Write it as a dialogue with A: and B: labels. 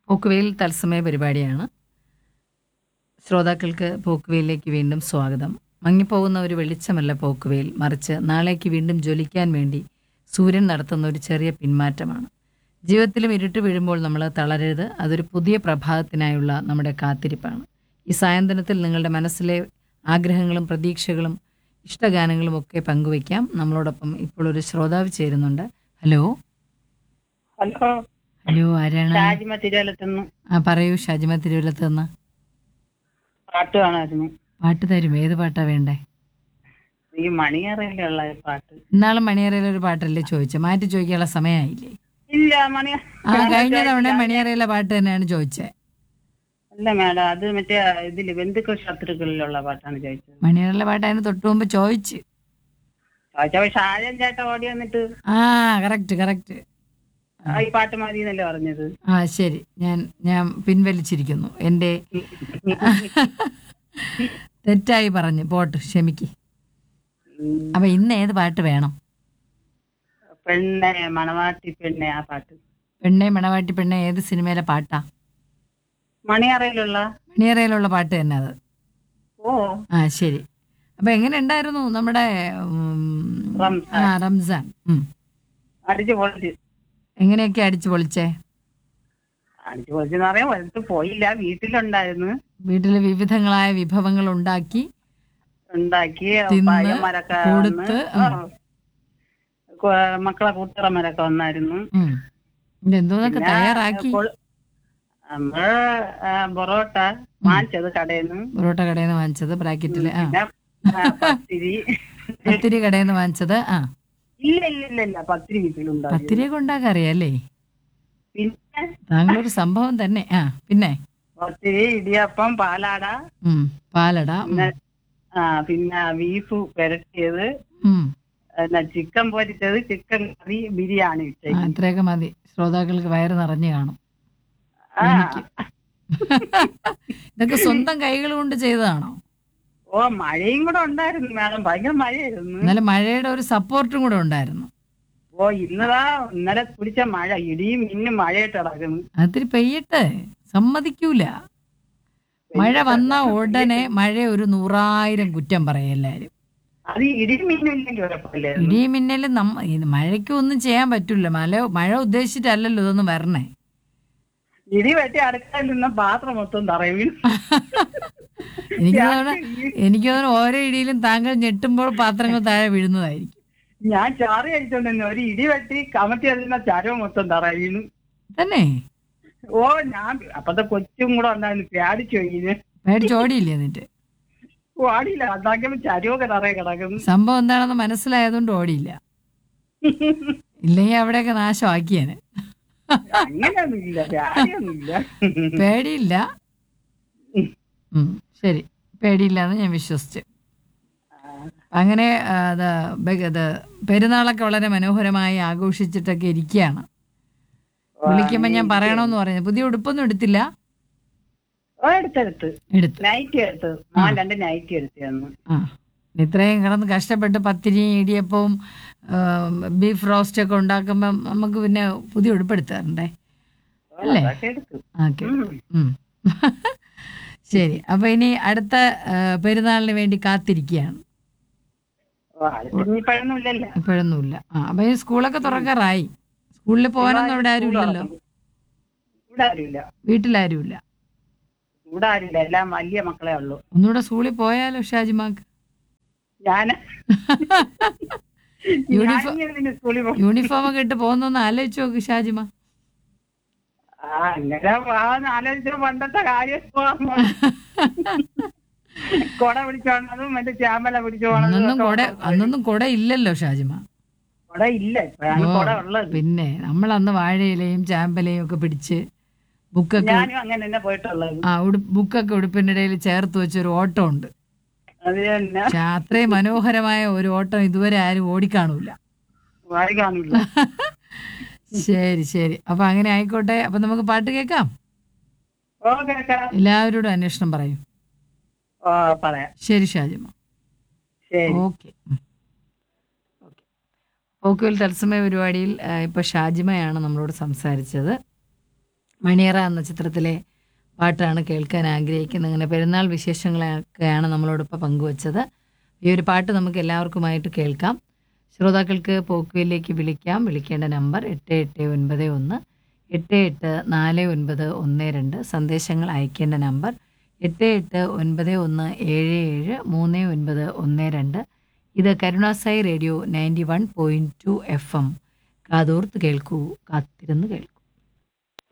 A: പോക്കുവെയിൽ തത്സമയ പരിപാടിയാണ് ശ്രോതാക്കൾക്ക് പോക്കുവെയിലേക്ക് വീണ്ടും സ്വാഗതം മങ്ങിപ്പോകുന്ന ഒരു വെളിച്ചമല്ല പോക്കുവെയിൽ മറിച്ച് നാളേക്ക് വീണ്ടും ജ്വലിക്കാൻ വേണ്ടി സൂര്യൻ നടത്തുന്ന ഒരു ചെറിയ പിന്മാറ്റമാണ് ജീവിതത്തിലും ഇരുട്ട് വീഴുമ്പോൾ നമ്മൾ തളരരുത് അതൊരു പുതിയ പ്രഭാതത്തിനായുള്ള നമ്മുടെ കാത്തിരിപ്പാണ് ഈ സായന്തനത്തിൽ നിങ്ങളുടെ മനസ്സിലെ ആഗ്രഹങ്ങളും പ്രതീക്ഷകളും ഇഷ്ടഗാനങ്ങളും ഒക്കെ പങ്കുവയ്ക്കാം നമ്മളോടൊപ്പം ഇപ്പോൾ ഒരു ശ്രോതാവ് ചേരുന്നുണ്ട് ഹലോ
B: ഹലോ
A: ഹലോ ആരാണ്
B: ഷാജിമ തിരുവല്ലത്തുനിന്ന്
A: ആ പറയൂ ഷാജിമ തിരുവല്ലത്ത് നിന്ന്
B: പാട്ട് കാണാമായിരുന്നു
A: പാട്ട് തരും ഏത് പാട്ടാ വേണ്ടേ
B: ഈ മണിയറയിലുള്ള ഈ പാട്ട്
A: ഇന്നാളും മണിയറയിലെ ഒരു പാട്ടല്ലേ ചോദിച്ചത് മാറ്റി ചോദിക്കാനുള്ള സമയമായില്ലേ
B: ഇല്ല മണി
A: ആ കഴിഞ്ഞ തവണ മണിയറയിലെ പാട്ട് തന്നെയാണ് ചോദിച്ചത്
B: അല്ല മാഡം അത് മറ്റേ ഇതില് ബന്ധുക്കൾ ശത്രുക്കളിലുള്ള പാട്ടാണ് ചോദിച്ചത്
A: മണിയറയിലെ പാട്ട് അതിന് തൊട്ട് മുമ്പ് ചോദിച്ച്
B: ചോദിച്ചപ്പോ ഷാജൻ ചേട്ടൻ ഓടി വന്നിട്ട്
A: ആ കറക്റ്റ് കറക്റ്റ്
B: ആ, ഈ പാട്ട് മതി എന്നല്ലേ പറഞ്ഞത്
A: ആ ശരി ഞാൻ ഞാൻ പിൻവലിച്ചിരിക്കുന്നു എൻ്റെ തെറ്റായി പറഞ്ഞു പോട്ട് ക്ഷമിക്ക്
B: ഉം.
A: അപ്പൊ ഇന്ന് ഏത് പാട്ട് വേണം
B: പെണ്ണെ മണവാട്ടി പെണ്ണെ ആ പാട്ട്
A: പെണ്ണെ മണവാട്ടി പെണ്ണെ ഏത് സിനിമയിലെ പാട്ടാ
B: മണിയറയിലുള്ള
A: മണിയറയിലുള്ള പാട്ട് തന്നെ അത്
B: ഓ
A: ആ ശരി അപ്പൊ എങ്ങനെ ഉണ്ടായിരുന്നു നമ്മുടെ ഉം,
B: റംസാൻ.
A: ആ റംസാൻ ഉം.
B: അടിച്ചു പൊളിച്ച്
A: എങ്ങനെയൊക്കെ അടിച്ചു പൊളിച്ചേ
B: അടിച്ചു പൊളിച്ചെന്ന് പറയാൻ വലുത്ത് പോയില്ല വീട്ടിലുണ്ടായിരുന്നു
A: വീട്ടില് വിവിധങ്ങളായ വിഭവങ്ങൾ ഉണ്ടാക്കി
B: ഉണ്ടാക്കി
A: തിന്ന്
B: പയ്യന്മാരൊക്കെ
A: കൊടുത്ത്,
B: വന്ന്, ആ. കൊ- മക്കളെ കൂട്ടുകാരന്മാരൊക്കെ വന്നായിരുന്നു
A: ഉം. ഇതെന്തോന്നൊക്കെ
B: പിന്നെ
A: തയ്യാറാക്കി
B: കൊൾ- നമ്മള് ആ, പൊറോട്ട വാങ്ങിച്ചത് കടയിൽ നിന്ന്
A: പൊറോട്ട കടയിൽ നിന്ന് വാങ്ങിച്ചത് ബ്രാക്കറ്റില് ആ
B: പിന്നെ ആ, പത്തിരി
A: പത്തിരി കടയിൽ നിന്ന് വാങ്ങിച്ചത് ആ
B: ഇല്ല ഇല്ല ഇല്ല ഇല്ല പത്തിരി വീട്ടിലുണ്ടാവും
A: പത്തിരിയൊക്കെ ഉണ്ടാക്കാൻ അറിയാല്ലേ
B: പിന്നെ
A: താങ്കളൊരു സംഭവം തന്നെ ആ പിന്നെ
B: പത്തിരി ഇടിയപ്പം പാലാട
A: ഉം പാലട ഉം,
B: പിന്നെ ആ പിന്നെ ബീഫ് പെരട്ടിയത്
A: ഉം.
B: പിന്നെ ചിക്കൻ പൊരിച്ചത് ചിക്കൻ കറി ബിരിയാണി
A: ആ,
B: ഉച്ചയ്ക്ക്
A: അത്രയൊക്കെ മതി ശ്രോതാക്കൾക്ക് വയറ് നിറഞ്ഞു കാണും
B: ആ
A: എനിക്ക്. ഇതൊക്കെ സ്വന്തം കൈകൾ കൊണ്ട് ചെയ്തതാണോ
B: ഓ മഴയും കൂടെ ഉണ്ടായിരുന്നു മാഡം ഭയങ്കര മഴയായിരുന്നു
A: ഇന്നലെ മഴയുടെ ഒരു സപ്പോർട്ടും കൂടെ ഉണ്ടായിരുന്നു
B: ഓ ഇന്നതാ ഇന്നലെ പിടിച്ച മഴ ഇടിയും ഇന്നും മഴയായിട്ട് കിടക്കുന്നു
A: അതിരി പെയ്യട്ടെ സമ്മതിക്കൂല മഴ വന്ന ഉടനെ മഴ ഒരു നൂറായിരം കുറ്റം പറയും എല്ലാരും
B: അത് ഇടിയും മിന്നും ഇല്ലെങ്കിൽ കുഴപ്പമില്ലായിരുന്നു
A: ഇടിയും മിന്നലും നമ്മ ഇത് മഴയ്ക്ക് ഒന്നും ചെയ്യാൻ പറ്റൂല മഴ മഴ ഉദ്ദേശിച്ചിട്ടല്ലല്ലോ ഇതൊന്നും വരണേ
B: ഇടി വെട്ടി അടുക്കളയിൽ നിന്ന പാത്രം മൊത്തം തറയും വീണു.
A: എനിക്ക് തോന്നുന്നു എനിക്ക് തോന്നുന്നു ഓരോ ഇടിയിലും താങ്കൾ ഞെട്ടുമ്പോൾ പാത്രങ്ങൾ താഴെ വീഴുന്നതായിരിക്കും
B: ഞാൻ ചാറി അടിച്ചോണ്ടിരുന്നു ഒരു ഇടി വെട്ടി കമത്തി എറിയുന്ന ചരവ് മൊത്തം തറ വീണു
A: തന്നെ
B: ഓ ഞാൻ അപ്പത്തെ കൊച്ചും കൂടെ ഉണ്ടായിരുന്നു പേടിച്ചു ഇതിന്
A: പേടിച്ചോടിയില്ലേ എന്നിട്ട്
B: ഓടിയില്ല അതാക്കുമ്പോ ചരവൊക്കെ തറയെ കിടക്കുന്നു
A: സംഭവം എന്താണെന്ന് മനസ്സിലായതുകൊണ്ട് ഓടിയില്ല ഇല്ലെങ്കിൽ അവിടെയൊക്കെ നാശമാക്കിയേനെ
B: അങ്ങനെയൊന്നുമില്ല പേടിയൊന്നുമില്ല
A: പേടിയില്ല ഉം, ശരി പേടിയില്ല എന്ന് ഞാൻ വിശ്വസിച്ചു അങ്ങനെ ആ, അത് ബെ- അത് പെരുന്നാളൊക്കെ വളരെ മനോഹരമായി ആഘോഷിച്ചിട്ടൊക്കെ ഇരിക്കുകയാണ് വിളിക്കുമ്പോൾ ഞാൻ പറയണമെന്ന് പറഞ്ഞു പുതിയ ഉടുപ്പൊന്നും എടുത്തില്ല
B: ഓ എടുത്തെടുത്ത്
A: എടുത്ത്
B: നൈറ്റ് എടുത്ത് മോൻ രണ്ട് നൈറ്റ് എടുത്ത് തന്നു
A: ആ ഇത്രയും കിടന്ന് കഷ്ടപ്പെട്ട് പത്തിരിയും ഇടിയപ്പവും ബീഫ് റോസ്റ്റ് ഒക്കെ ഉണ്ടാക്കുമ്പം നമുക്ക് പിന്നെ പുതിയ ഉടുപ്പെടുത്ത് തരണ്ടേ അല്ലേ
B: അതൊക്കെ എടുത്തു
A: ഓക്കെ ഉം. ശരി അപ്പൊ ഇനി അടുത്ത ആ, പെരുന്നാളിന് വേണ്ടി കാത്തിരിക്കുകയാണ്
B: ഓ അത് ഇനിയിപ്പോഴൊന്നും ഇല്ലല്ലോ
A: ഇപ്പോഴൊന്നുമില്ല ആ അപ്പൊ ഈ സ്കൂളൊക്കെ തുറക്കാറായി സ്കൂളിൽ പോകാനൊന്നും ഇവിടെ ആരും ഇല്ലല്ലോ
B: ഇവിടെ ആരുമില്ല
A: വീട്ടിലാരുമില്ല
B: ഇവിടെ ആരുമില്ല എല്ലാം വലിയ മക്കളെ ഉള്ളൂ
A: ഒന്നുകൂടെ സ്കൂളിൽ പോയാലോ ഷാജിമാക്ക്
B: ഞാൻ
A: യൂണിഫോം
B: ഞാനിങ്ങനെ സ്കൂളിൽ പോകും
A: യൂണിഫോം ഒക്കെ ഇട്ട് പോകുന്നൊന്ന് ആലോചിച്ച് നോക്ക് ഷാജിമ
B: ആ അങ്ങനെ പോവാന്ന് ആലോചിച്ച പണ്ടത്തെ കാര്യം കൊട പിടിച്ചോണതും മറ്റേ ചാമ്പല പിടിച്ചു
A: അന്നൊന്നും കൊട
B: പോണതും
A: അന്നൊന്നും കൊട ഇല്ലല്ലോ ഷാജിമ
B: കൊട ഇല്ല ഇപ്പോഴാണ്
A: ഓ,
B: കൊട ഉള്ളത്
A: പിന്നെ നമ്മൾ അന്ന് വാഴയിലയും ചാമ്പലയും ഒക്കെ പിടിച്ച് ബുക്കൊക്കെ
B: ഞാനും അങ്ങനെ തന്നെ പോയിട്ടുള്ളത്
A: ആ ഉടു ബുക്കൊക്കെ ഉടുപ്പിന്റെ ഇടയിൽ ചേർത്ത് വെച്ചൊരു ഓട്ടം ഉണ്ട്
B: അത് തന്നെ
A: പക്ഷെ അത്രയും മനോഹരമായ ഒരു ഓട്ടം ഇതുവരെ ആരും ഓടിക്കാണൂല
B: വായി കാണില്ല
A: ശരി ശരി അപ്പൊ അങ്ങനെ ആയിക്കോട്ടെ അപ്പൊ നമുക്ക് പാട്ട് കേൾക്കാം
B: ഓ കേക്കാം
A: എല്ലാവരോടും അന്വേഷണം പറയും
B: ഓ പറയാം
A: ശരി ഷാജിമ
B: ശരി
A: ഓക്കെ ഓക്കെ പോക്കുവൽ തത്സമയ പരിപാടിയിൽ ആ, ഇപ്പൊ ഷാജിമയാണ് നമ്മളോട് സംസാരിച്ചത് മണിയറ എന്ന ചിത്രത്തിലെ പാട്ടാണ് കേൾക്കാൻ ആഗ്രഹിക്കുന്നത് അങ്ങനെ പെരുന്നാൾ വിശേഷങ്ങളൊക്കെയാണ് നമ്മളോടൊപ്പം പങ്കുവച്ചത് ഈ ഒരു പാട്ട് നമുക്ക് എല്ലാവർക്കുമായിട്ട് കേൾക്കാം ശ്രോതാക്കൾക്ക് പോക്കുവയിലേക്ക് വിളിക്കാം വിളിക്കേണ്ട നമ്പർ എട്ട് എട്ട് ഒൻപത് ഒന്ന് എട്ട് എട്ട് നാല് ഒൻപത് ഒന്ന് രണ്ട് സന്ദേശങ്ങൾ അയക്കേണ്ട നമ്പർ എട്ട് എട്ട് ഒൻപത് ഒന്ന് ഏഴ് ഏഴ് മൂന്ന് ഒൻപത് ഒന്ന് രണ്ട് ഇത് Karunasai radio ninety one point two F M കാതോർത്ത് കേൾക്കൂ കാത്തിരുന്ന് കേൾക്കൂ